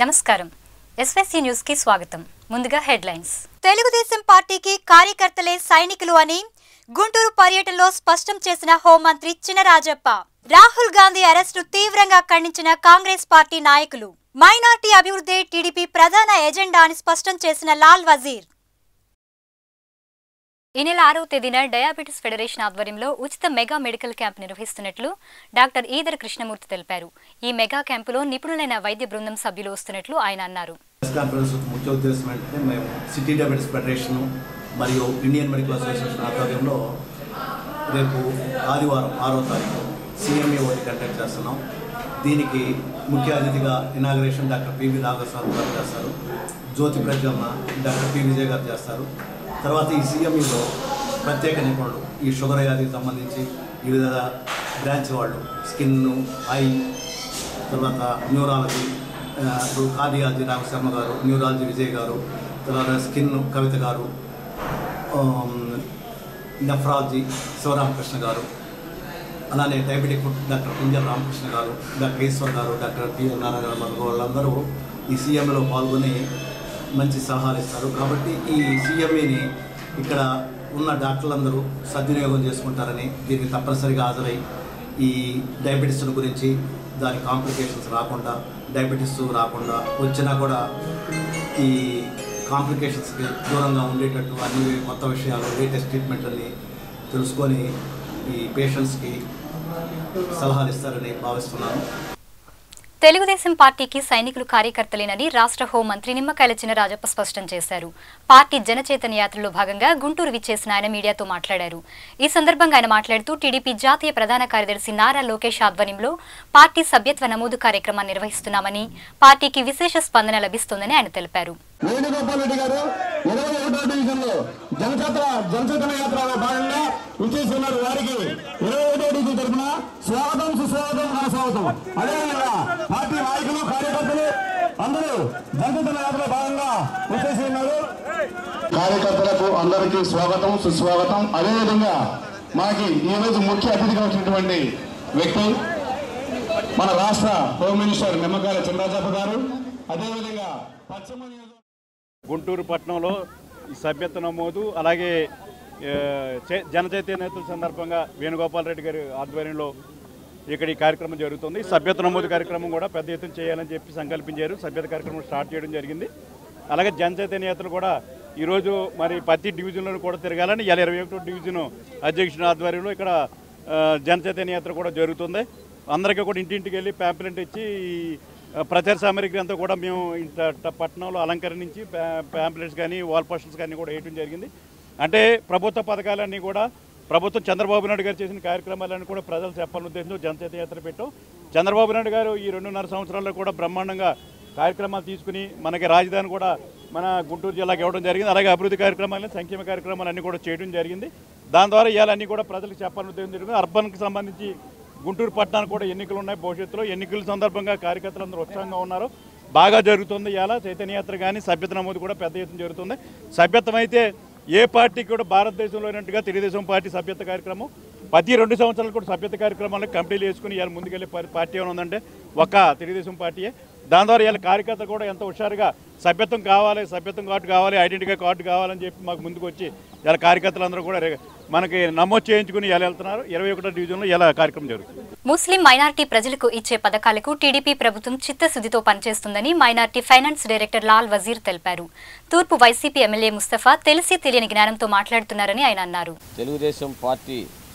నమస్కారం SYC news కి స్వాగతం ముందుగా హెడ్లైన్స్ తెలుగుదేశం పార్టీకి కార్యకర్తలే సైనికులు అని గుంటూరు పర్యటనలో స్పష్టం చేసిన హోంమంత్రి చినరాజప్ప రాహుల్ గాంధీ అరెస్టు తీవ్రంగా ఖండించిన కాంగ్రెస్ పార్టీ నాయకులు మైనార్టీ అభివృద్ధి టీడీపీ ప్రధాన ఎజెండా అని స్పష్టం చేసిన లాల్ వజీర్ ఈ నెల ఆరవ తేదీన డయాబెటిస్ ఫెడరేషన్ ఆధ్వర్యంలో ఉచిత మెగా మెడికల్ క్యాంప్ నిర్వహిస్తున్నట్లు డాక్టర్ ఈదర్ కృష్ణమూర్తి తెలిపారు ఈ మెగా క్యాంపులో నిపుణులైన వైద్య బృందం సభ్యులు వస్తున్నట్లు ఆయన అన్నారు ప్రెస్ కాన్ఫరెన్స్ ముఖ్య ఉద్దేశం ఏంటంటే మేము సిటీ డయాబెటిస్ ఫెడరేషన్ మరియు ఇండియన్ మెడికల్ అసోసియేషన్ ఆధ్వర్యంలో రేపు ఆదివారం ఆరో తారీఖు సిఎంఏ ఒకటి కండక్ట్ చేస్తున్నాం దీనికి ముఖ్య అతిథిగా ఇనాగరేషన్ డాక్టర్ పివి నాగస్వామి గారు చేస్తారు జ్యోతి ప్రజ్వలన డాక్టర్ పి విజయ్ గారు చేస్తారు తర్వాత ఈ సిఎంఈలో ప్రత్యేక నిపుణులు ఈ షుగర్ వ్యాధికి సంబంధించి వివిధ బ్రాంచ్ వాళ్ళు స్కిన్ ఐ తర్వాత న్యూరాలజీ ఆ, ఇప్పుడు కార్డియాలజీ రామశర్మ గారు న్యూరాలజీ విజయ్ గారు తర్వాత స్కిన్ కవిత గారు ఆమ్, నెఫ్రాలజీ శివరామకృష్ణ గారు అలానే డయాబెటిక్ డాక్టర్ కుంజల్ రామకృష్ణ గారు డాక్టర్ ఈశ్వర్ గారు డాక్టర్ పిఎల్ నారాయణ గారు మొదలు వాళ్ళందరూ ఈ సీఎంఏలో పాల్గొని మంచి సలహాలు ఇస్తారు కాబట్టి ఈ సీఎంఏని ఇక్కడ ఉన్న డాక్టర్లందరూ సద్వినియోగం చేసుకుంటారని దీనికి తప్పనిసరిగా హాజరై ఈ డయాబెటీస్ గురించి దాని కాంప్లికేషన్స్ రాకుండా డయాబెటీస్ రాకుండా వచ్చినా కూడా ఈ కాంప్లికేషన్స్కి దూరంగా ఉండేటట్టు అన్ని కొత్త విషయాలు లేటెస్ట్ ట్రీట్మెంట్ అన్ని తెలుసుకొని ఈ పేషెంట్స్కి సలహాలు ఇస్తారని భావిస్తున్నాను తెలుగుదేశం పార్టీకి సైనికులు కార్యకర్తలేనని రాష్ట్ర హోంమంత్రి నిమ్మకాయల చినరాజప్ప స్పష్టం చేశారు పార్టీ జనచేతన యాత్రలో భాగంగా గుంటూరు విచ్చేసిన ఆయన మీడియాతో మాట్లాడారు ఈ సందర్భంగా ఆయన మాట్లాడుతూ టీడీపీ జాతీయ ప్రధాన కార్యదర్శి నారా లోకేష్ ఆధ్వర్యంలో పార్టీ సభ్యత్వ నమోదు కార్యక్రమాన్ని నిర్వహిస్తున్నామని పార్టీకి విశేష స్పందన లభిస్తోందని ఆయన తెలిపారు వేణుగోపాల్ రెడ్డి గారు ఇరవై ఒకటో డివిజన్ లో జనచేత జనచేతన యాత్రలో భాగంగా విచ్చేసి ఉన్నారు వారికి ఇరవై ఒకటో డివిజన్ తరఫున స్వాగతం సుస్వాగతం స్వాగతం అదేవిధంగా పార్టీ నాయకులు కార్యకర్తలు అందరూ జనచేతన యాత్రలో భాగంగా విచ్చేసి ఉన్నారు కార్యకర్తలకు అందరికీ స్వాగతం సుస్వాగతం అదేవిధంగా మనకి ఈ రోజు ముఖ్య అతిథిగా వచ్చినటువంటి వ్యక్తి మన రాష్ట్ర హోమ్ మినిస్టర్ నిమ్మకాయల చంద్రజాప గారు అదేవిధంగా పశ్చిమ నియోజక గుంటూరు పట్టణంలో ఈ సభ్యత్వ నమోదు అలాగే ఏ, చే- జనచైతన్య నేతల సందర్భంగా వేణుగోపాల్ రెడ్డి గారి ఆధ్వర్యంలో ఇక్కడ ఈ కార్యక్రమం జరుగుతుంది సభ్యత్వ నమోదు కార్యక్రమం కూడా పెద్ద ఎత్తున చేయాలని చెప్పి సంకల్పించారు సభ్యత కార్యక్రమం స్టార్ట్ చేయడం జరిగింది అలాగే జనచైతన్య నేతలు కూడా ఈరోజు మరి ప్రతి డివిజన్లో కూడా తిరగాలని ఇలా ఇరవై ఒకటో డివిజన్ అధ్యక్షుని ఆధ్వర్యంలో ఇక్కడ ఆ, జనచైతన్య యాత్ర కూడా జరుగుతుంది అందరికీ కూడా ఇంటింటికి వెళ్ళి ప్యాంప్లెంట్ ఇచ్చి ఈ ప్రచార సామగ్రి అంతా కూడా మేము ఇంత ట- పట్టణంలో అలంకరించి ప్యాంప్లెట్స్ కానీ వాల్ పోస్టర్స్ కానీ కూడా వేయడం జరిగింది అంటే ప్రభుత్వ పథకాలన్నీ కూడా ప్రభుత్వం చంద్రబాబు నాయుడు గారు చేసిన కార్యక్రమాలన్నీ కూడా ప్రజలు చెప్పాలని ఉద్దేశంతో జనచేత యాత్ర పెట్టాం చంద్రబాబు నాయుడు గారు ఈ రెండున్నర సంవత్సరాల్లో కూడా బ్రహ్మాండంగా కార్యక్రమాలు తీసుకుని మనకి రాజధాని కూడా మన గుంటూరు జిల్లాకి ఇవ్వడం జరిగింది అలాగే అభివృద్ధి కార్యక్రమాలు సంక్షేమ కార్యక్రమాలు అన్నీ కూడా చేయడం జరిగింది దాని ద్వారా ఇవాళ కూడా ప్రజలకు చెప్పాలని ఉద్దేశం జరిగింది అర్బన్కి సంబంధించి గుంటూరు పట్టణానికి కూడా ఎన్నికలు ఉన్నాయి భవిష్యత్తులో ఎన్నికల సందర్భంగా కార్యకర్తలు అందరూ ఉత్సాహంగా ఉన్నారు బాగా జరుగుతుంది ఇవాళ చైతన్య యాత్ర కానీ సభ్యత నమోదు కూడా పెద్ద ఎత్తున జరుగుతుంది సభ్యత్వం అయితే ఏ పార్టీకి కూడా భారతదేశంలో అయినట్టుగా తెలుగుదేశం పార్టీ సభ్యత కార్యక్రమం ప్రతి రెండు సంవత్సరాలు కూడా సభ్యత కార్యక్రమాలను కంపెనీలు వేసుకుని ఇవాళ ముందుకెళ్ళే పా- పార్టీ ఏమైనా ఉందంటే ఒక్క తెలుగుదేశం పార్టీయే దాని ద్వారా ఇవాళ కార్యకర్త కూడా ఎంతో హుషారుగా సభ్యత్వం కావాలి సభ్యత్వం కార్డు కావాలి ఐడెంటిటీ కార్డు కావాలని చెప్పి మాకు ముందుకు వచ్చి ఇలా కార్యకర్తలందరూ కూడా రే- మనకి నమోదు చేయించుకుని ఇలా వెళ్తున్నారు ఇరవై ఒకటో డివిజన్లో ఇలా కార్యక్రమం జరుగుతుంది ముస్లిం మైనార్టీ ప్రజలకు ఇచ్చే పథకాలకు టీడీపీ ప్రభుత్వం చిత్తశుద్ధితో పనిచేస్తుందని minority finance director Lal Wazir తెలిపారు తూర్పు వైసీపీ ఎమ్మెల్యే ముస్తఫా తెలిసి తెలియని జ్ఞానంతో మాట్లాడుతున్నారని ఆయన అన్నారు తెలుగుదేశం పార్టీ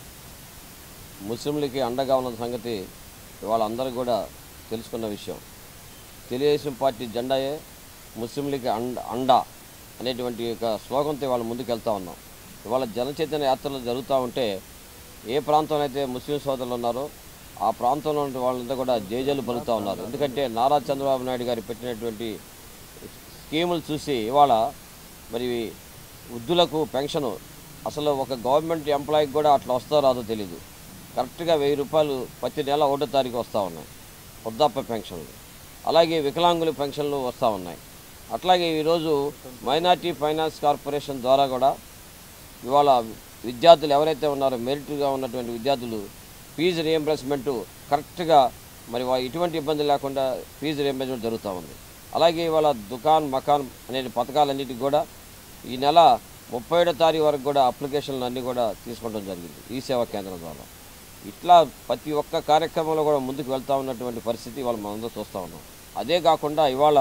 ముస్లింలకి అండగా ఉన్న సంగతి ఇవాళ అందరూ కూడా తెలుసుకున్న విషయం తెలుగుదేశం పార్టీ జెండాయే ముస్లింలకి అండ అండ అనేటువంటి ఒక స్లోగంతో ఇవాళ ముందుకెళ్తా ఉన్నాం ఇవాళ జనచైతన్య యాత్రలు జరుగుతూ ఉంటే ఏ ప్రాంతంలో అయితే ముస్లిం సోదరులు ఉన్నారో ఆ ప్రాంతంలో ఉన్న వాళ్ళంతా కూడా జేజేలు పలుకుతూ ఉన్నారు ఎందుకంటే నారా చంద్రబాబు నాయుడు గారు పెట్టినటువంటి స్కీములు చూసి ఇవాళ మరి వృద్ధులకు పెన్షన్ అసలు ఒక గవర్నమెంట్ ఎంప్లాయీకి కూడా అట్లా వస్తో రాదో తెలియదు కరెక్ట్గా వెయ్యి రూపాయలు ప్రతి నెల ఒకటో తారీఖు వస్తూ ఉన్నాయి వృద్ధాప్య పెన్షన్లు అలాగే వికలాంగుల పెన్షన్లు వస్తూ ఉన్నాయి అట్లాగే ఈరోజు మైనార్టీ ఫైనాన్స్ కార్పొరేషన్ ద్వారా కూడా ఇవాళ విద్యార్థులు ఎవరైతే ఉన్నారో మెరిట్గా ఉన్నటువంటి విద్యార్థులు ఫీజు రియంబర్స్మెంట్ కరెక్ట్గా మరి వా- ఎటువంటి ఇబ్బంది లేకుండా ఫీజు రియంబర్స్మెంట్ జరుగుతూ ఉంది అలాగే ఇవాళ దుకాన్ మకాన్ అనే పథకాలన్నిటికి కూడా ఈ నెల ముప్పై ఏడో తారీఖు వరకు కూడా అప్లికేషన్లు అన్నీ కూడా తీసుకోవడం జరిగింది ఈ సేవా కేంద్రం ద్వారా ఇట్లా ప్రతి ఒక్క కార్యక్రమంలో కూడా ముందుకు వెళ్తా ఉన్నటువంటి పరిస్థితి వాళ్ళు మనందరూ చూస్తూ ఉన్నాం అదే కాకుండా ఇవాళ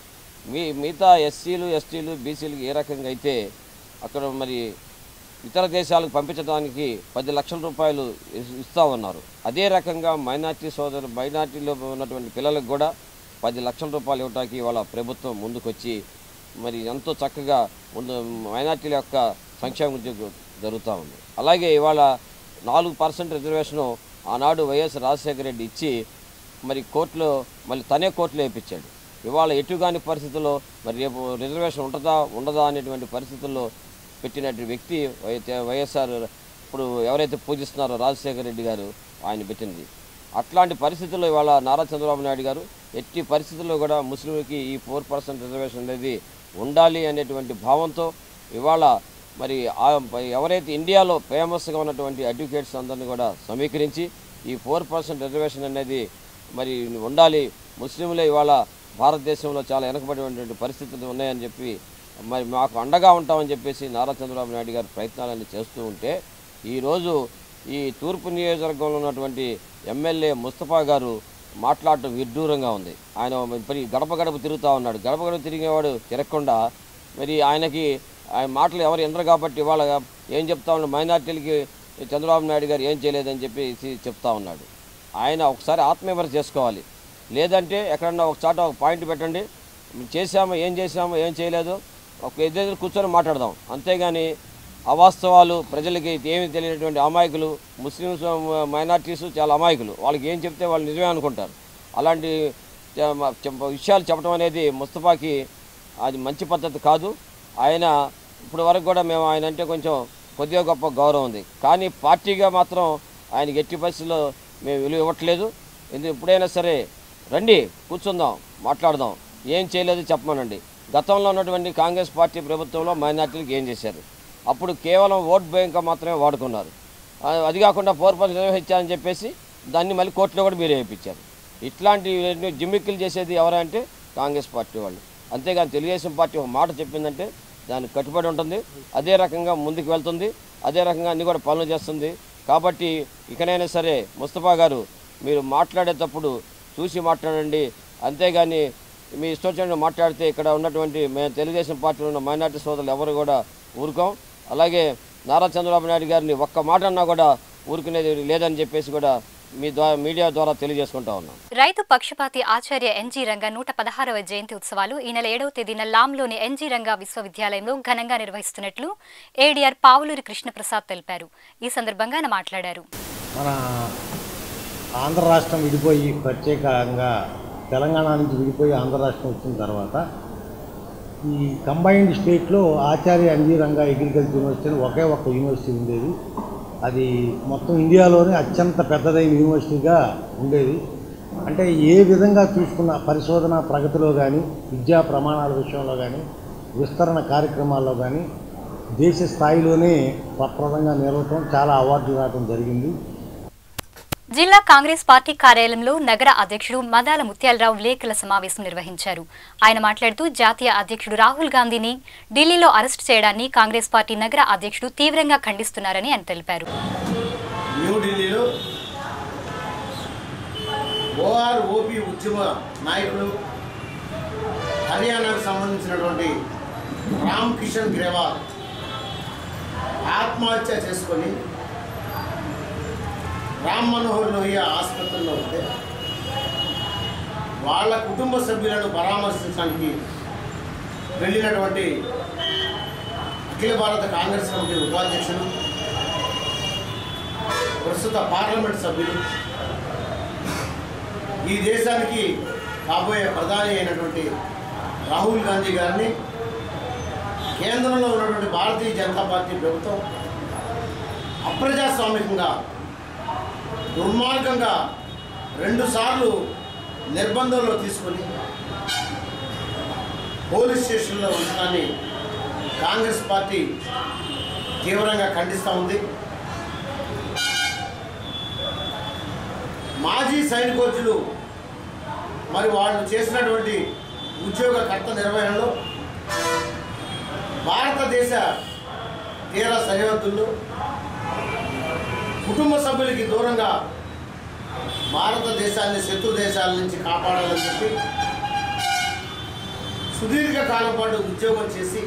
మీ మిగతా ఎస్సీలు ఎస్టీలు బీసీలకు ఏ రకంగా అయితే అక్కడ మరి ఇతర దేశాలకు పంపించడానికి పది లక్షల రూపాయలు ఇస్- ఇస్తా ఉన్నారు అదే రకంగా మైనార్టీ సోదరు మైనార్టీలో ఉన్నటువంటి పిల్లలకు కూడా పది లక్షల రూపాయలు ఇవ్వడానికి ఇవాళ ప్రభుత్వం ముందుకొచ్చి మరి ఎంతో చక్కగా ముందు మైనార్టీల యొక్క సంక్షేమం గురించి జరుగుతూ ఉంది అలాగే ఇవాళ నాలుగు పర్సెంట్ రిజర్వేషను ఆనాడు వైఎస్ రాజశేఖర రెడ్డి ఇచ్చి మరి కోర్టులో మళ్ళీ తనే కోర్టులో వేయించాడు ఇవాళ ఎటుగాని పరిస్థితుల్లో మరి రేపు రిజర్వేషన్ ఉంటుందా ఉండదా అనేటువంటి పరిస్థితుల్లో పెట్టినటువంటి వ్యక్తి వై- వైఎస్ఆర్ ఇప్పుడు ఎవరైతే పూజిస్తున్నారో రాజశేఖర రెడ్డి గారు ఆయన పెట్టింది అట్లాంటి పరిస్థితుల్లో ఇవాళ నారా చంద్రబాబు నాయుడు గారు ఎట్టి పరిస్థితుల్లో కూడా ముస్లింలకి ఈ ఫోర్ పర్సెంట్ రిజర్వేషన్ అనేది ఉండాలి అనేటువంటి భావంతో ఇవాళ మరి ఆ- ఎవరైతే ఇండియాలో ఫేమస్గా ఉన్నటువంటి అడ్వకేట్స్ అందరినీ కూడా సమీకరించి ఈ ఫోర్ పర్సెంట్ రిజర్వేషన్ అనేది మరి ఉండాలి ముస్లింలే ఇవాళ భారతదేశంలో చాలా వెనకబడినటువంటి పరిస్థితులు ఉన్నాయని చెప్పి మరి మాకు అండగా ఉంటామని చెప్పేసి నారా చంద్రబాబు నాయుడు గారు ప్రయత్నాలన్నీ చేస్తూ ఉంటే ఈరోజు ఈ తూర్పు నియోజకవర్గంలో ఉన్నటువంటి ఎమ్మెల్యే ముస్తఫా గారు మాట్లాడటం విడ్డూరంగా ఉంది ఆయన మరి గడప గడప తిరుగుతూ ఉన్నాడు గడప గడప తిరిగేవాడు తిరగకుండా మరి ఆయనకి ఆయన మాటలు ఎవరు వినరు కాబట్టి ఇవాళ ఏం చెప్తా ఉన్నాడు మైనార్టీలకి చంద్రబాబు నాయుడు గారు ఏం చేయలేదని చెప్పి చెప్తా ఉన్నాడు ఆయన ఒకసారి ఆత్మవిమర్శ చేసుకోవాలి లేదంటే ఎక్కడన్నా ఒక చాట ఒక పాయింట్ పెట్టండి చేశామో ఏం చేశామో ఏం చేయలేదు ఒక ఎదురు కూర్చొని మాట్లాడదాం అంతేగాని అవాస్తవాలు ప్రజలకి ఏమి తెలియనటువంటి అమాయకులు ముస్లిమ్స్ మైనార్టీస్ చాలా అమాయకులు వాళ్ళకి ఏం చెప్తే వాళ్ళు నిజమే అనుకుంటారు అలాంటి చ- మ- చె- విషయాలు చెప్పడం అనేది ముస్తఫాకి అది మంచి పద్ధతి కాదు ఆయన ఇప్పుడు వరకు కూడా మేము ఆయన అంటే కొంచెం కొద్దిగా గొప్ప గౌరవం ఉంది కానీ పార్టీగా మాత్రం ఆయనకి ఎట్టి పరిస్థితుల్లో మేము విలువ ఇవ్వట్లేదు ఎందుకు ఎప్పుడైనా సరే రండి కూర్చుందాం మాట్లాడదాం ఏం చేయలేదు చెప్పమనండి గతంలో ఉన్నటువంటి కాంగ్రెస్ పార్టీ ప్రభుత్వంలో మైనార్టీలకు ఏం చేశారు అప్పుడు కేవలం ఓట్ బ్యాంక్ మాత్రమే వాడుకున్నారు ఆ, అది కాకుండా ఫోర్ పర్సెంట్ నిర్వహించారని చెప్పేసి దాన్ని మళ్ళీ కోర్టులో కూడా మీరే వేయించారు ఇట్లాంటి జిమ్మిక్కులు చేసేది ఎవరంటే కాంగ్రెస్ పార్టీ వాళ్ళు అంతేగాని తెలుగుదేశం పార్టీ ఒక మాట చెప్పిందంటే దానికి కట్టుబడి ఉంటుంది అదే రకంగా ముందుకు వెళ్తుంది అదే రకంగా అన్ని కూడా పనులు చేస్తుంది కాబట్టి ఇకనైనా సరే ముస్తఫా గారు మీరు మాట్లాడేటప్పుడు చూసి మాట్లాడండి అంతేగాని మీ ఇష్టం వచ్చినట్టు మాట్లాడితే ఇక్కడ ఉన్నటువంటి మేము తెలుగుదేశం పార్టీలో ఉన్న మైనార్టీ సోదరులు ఎవరు కూడా ఊరుకోం అలాగే నారా చంద్రబాబు నాయుడు గారిని ఒక్క మాట అన్నా కూడా ఊరుకునేది లేదని చెప్పేసి కూడా మీ ద్వారా మీడియా ద్వారా తెలియజేసుకుంటా ఉన్నాం రైతు పక్షపాతి ఆచార్య ఎన్జీ రంగా నూట పదహారవ జయంతి ఉత్సవాలు ఈ నెల ఏడవ తేదీన లాంలోని ఎన్జీ రంగా విశ్వవిద్యాలయంలో ఘనంగా నిర్వహిస్తున్నట్లు ఏడీఆర్ పావులూరి కృష్ణప్రసాద్ తెలిపారు ఈ సందర్భంగా ఆయన మాట్లాడారు మన ఆంధ్ర రాష్ట్రం విడిపోయి ప్రత్యేకంగా తెలంగాణ నుంచి విడిపోయి ఆంధ్ర రాష్ట్రం వచ్చిన తర్వాత ఈ కంబైన్డ్ స్టేట్లో ఆచార్య అంజీరంగా అగ్రికల్చర్ యూనివర్సిటీ అని ఒకే ఒక్క యూనివర్సిటీ ఉండేది అది మొత్తం ఇండియాలోనే అత్యంత పెద్దదైన యూనివర్సిటీగా ఉండేది అంటే ఏ విధంగా చూసుకున్న పరిశోధన ప్రగతిలో కానీ విద్యా ప్రమాణాల విషయంలో కానీ విస్తరణ కార్యక్రమాల్లో కానీ దేశ స్థాయిలోనే ప్రప్రదంగా నిలవటం చాలా అవార్డులు రావడం జరిగింది జిల్లా కాంగ్రెస్ పార్టీ కార్యాలయంలో నగర అధ్యక్షుడు మదాల ముత్యాలరావు విలేకరుల సమావేశం నిర్వహించారు ఆయన మాట్లాడుతూ జాతీయ అధ్యక్షుడు రాహుల్ గాంధీని ఢిల్లీలో అరెస్టు చేయడాన్ని కాంగ్రెస్ పార్టీ నగర అధ్యక్షుడు తీవ్రంగా ఖండిస్తున్నారని ఆయన తెలిపారు న్యూఢిల్లీలో ఓఆర్ ఓపీ ఉద్యమ నాయకుడు హర్యానాకు సంబంధించినటువంటి రామ్ కిషన్ గ్రేవాల్ ఆత్మహత్య చేసుకొని రామ్ మనోహర్ లోహియా ఆసుపత్రిలో ఉంటే వాళ్ళ కుటుంబ సభ్యులను పరామర్శించడానికి వెళ్ళినటువంటి అఖిల భారత కాంగ్రెస్ కమిటీ ఉపాధ్యక్షులు ప్రస్తుత పార్లమెంట్ సభ్యులు ఈ దేశానికి కాబోయే ప్రధాని అయినటువంటి రాహుల్ గాంధీ గారిని కేంద్రంలో ఉన్నటువంటి భారతీయ జనతా పార్టీ ప్రభుత్వం అప్రజాస్వామికంగా దుర్మార్గంగా రెండుసార్లు నిర్బంధంలో తీసుకొని పోలీస్ స్టేషన్లో ఉంచడాన్ని కాంగ్రెస్ పార్టీ తీవ్రంగా ఖండిస్తూ ఉంది మాజీ సైనికోచులు మరి వాళ్ళు చేసినటువంటి ఉద్యోగ కర్త నిర్వహణలో భారతదేశ తీర సరిహద్దుల్లో కుటుంబ సభ్యులకి దూరంగా భారతదేశాన్ని శత్రు దేశాల నుంచి కాపాడాలని చెప్పి సుదీర్ఘ కాలం పాటు ఉద్యోగం చేసి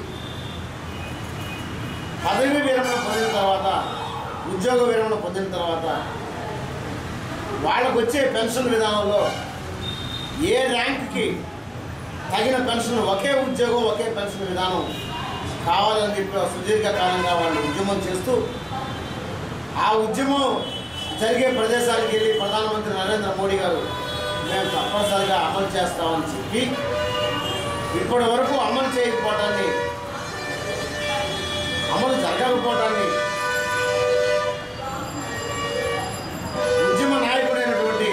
పదవి విరమణ పొందిన తర్వాత ఉద్యోగ విరమణ పొందిన తర్వాత వాళ్ళకు వచ్చే పెన్షన్ విధానంలో ఏ ర్యాంక్కి తగిన పెన్షన్ ఒకే ఉద్యోగం ఒకే పెన్షన్ విధానం కావాలని చెప్పి సుదీర్ఘ కాలంగా వాళ్ళు ఉద్యమం చేస్తూ ఆ ఉద్యమం జరిగే ప్రదేశాలకు వెళ్ళి ప్రధానమంత్రి నరేంద్ర మోడీ గారు మేము తప్పనిసరిగా అమలు చేస్తామని చెప్పి ఇప్పటి వరకు అమలు చేయకపోవటాన్ని అమలు జరగకపోవటాన్ని ఉద్యమ నాయకుడైనటువంటి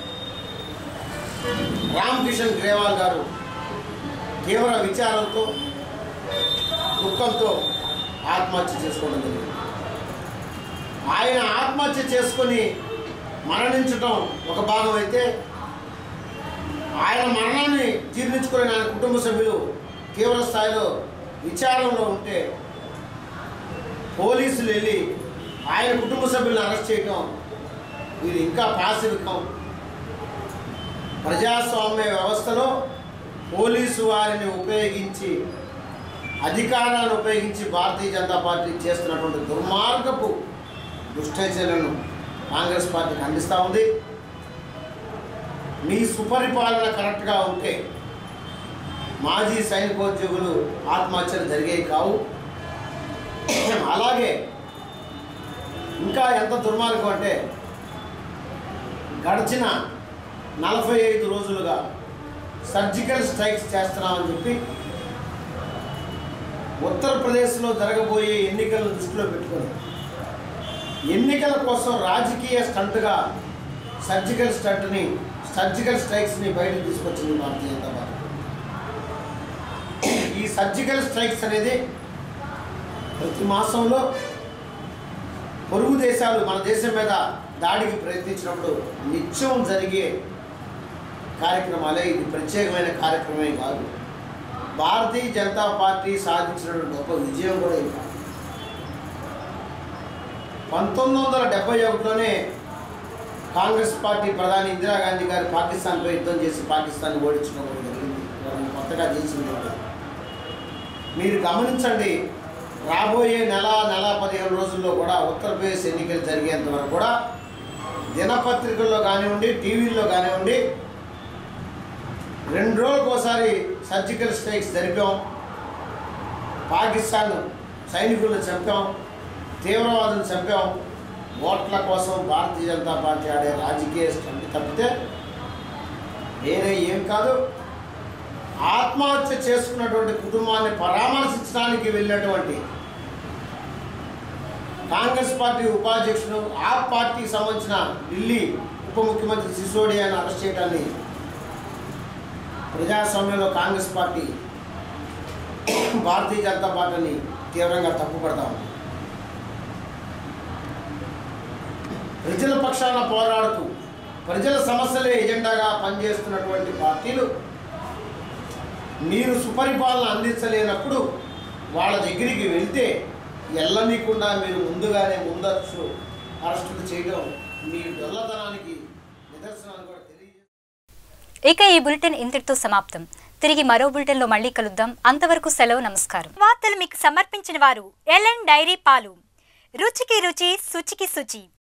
రామ్ కిషన్ గ్రేవాల్ గారు తీవ్ర విచారంతో దుఃఖంతో ఆత్మహత్య చేసుకోవడం జరిగింది ఆయన ఆత్మహత్య చేసుకొని మరణించటం ఒక భాగం అయితే ఆయన మరణాన్ని జీర్ణించుకుని ఆయన కుటుంబ సభ్యులు తీవ్ర స్థాయిలో విచారంలో ఉంటే పోలీసులు వెళ్ళి ఆయన కుటుంబ సభ్యులను అరెస్ట్ చేయటం వీరు ఇంకా పాశవికం ప్రజాస్వామ్య వ్యవస్థలో పోలీసు వారిని ఉపయోగించి అధికారాన్ని ఉపయోగించి భారతీయ జనతా పార్టీ చేస్తున్నటువంటి దుర్మార్గపు దుష్టచర్యలను కాంగ్రెస్ పార్టీ ఖండిస్తూ ఉంది మీ సుపరిపాలన కరెక్ట్గా ఉంటే మాజీ సైనికోద్యోగులు ఆత్మహత్యలు జరిగేవి కావు అలాగే ఇంకా ఎంత దుర్మార్గం అంటే గడిచిన నలభై ఐదు రోజులుగా సర్జికల్ స్ట్రైక్స్ చేస్తున్నామని చెప్పి ఉత్తరప్రదేశ్లో జరగబోయే ఎన్నికలను దృష్టిలో పెట్టుకొని ఎన్నికల కోసం రాజకీయ స్టంట్గా సర్జికల్ స్టంట్ని సర్జికల్ స్ట్రైక్స్ని బయటకు తీసుకొచ్చింది భారతీయ జనతా పార్టీ ఈ సర్జికల్ స్ట్రైక్స్ అనేది ప్రతి మాసంలో పొరుగు దేశాలు మన దేశం మీద దాడికి ప్రయత్నించినప్పుడు నిత్యం జరిగే కార్యక్రమాలే ఇది ప్రత్యేకమైన కార్యక్రమమే కాదు భారతీయ జనతా పార్టీ సాధించినటువంటి గొప్ప విజయం కూడా ఇది కాదు పంతొమ్మిది వందల డెబ్బై ఒకటిలోనే కాంగ్రెస్ పార్టీ ప్రధాని ఇందిరాగాంధీ గారు పాకిస్తాన్పై యుద్ధం చేసి పాకిస్తాన్ ఓడించడం కూడా జరిగింది వాళ్ళని కొత్తగా చేసింది కూడా. మీరు గమనించండి రాబోయే నెల నెల పదిహేను రోజుల్లో కూడా ఉత్తరప్రదేశ్ ఎన్నికలు జరిగేంత వరకు కూడా దినపత్రికల్లో కానివ్వండి టీవీల్లో కానివ్వండి రెండు రోజులకు ఒకసారి సర్జికల్ స్ట్రైక్స్ జరిపాం పాకిస్తాన్ సైనికులను చంపాం తీవ్రవాదులను చంపాం ఓట్ల కోసం భారతీయ జనతా పార్టీ ఆడే రాజకీయ స్టంట్ తప్పితే వేరే ఏం కాదు ఆత్మహత్య చేసుకున్నటువంటి కుటుంబాన్ని పరామర్శించడానికి వెళ్ళినటువంటి కాంగ్రెస్ పార్టీ ఉపాధ్యక్షుడు ఆ పార్టీకి సంబంధించిన ఢిల్లీ ఉప ముఖ్యమంత్రి సిసోడియాను అరెస్ట్ చేయడాన్ని ప్రజాస్వామ్యంలో కాంగ్రెస్ పార్టీ భారతీయ జనతా పార్టీని తీవ్రంగా తప్పుపడతాం ప్రజల పక్షాన పోరాడుతూ ప్రజల సమస్యలే ఎజెండాగా పనిచేస్తున్నటువంటి పార్టీలు మీరు సుపరిపాలన అందించలేనప్పుడు వాళ్ళ దగ్గరికి వెళ్తే ఎల్లనీయకుండా మీరు ముందుగానే ముందస్తు అరెస్టులు చేయడం మీ డొల్లతనానికి నిదర్శనాలు కూడా తెలియజేస్తుంది ఇక ఈ బులెటిన్ ఇంతటితో సమాప్తం తిరిగి మరో బులెటిన్లో మళ్ళీ కలుద్దాం అంతవరకు సెలవు నమస్కారం వార్తలు మీకు సమర్పించిన వారు ఎల్ఎన్ డైరీ పాలు రుచికి రుచి శుచికి శుచి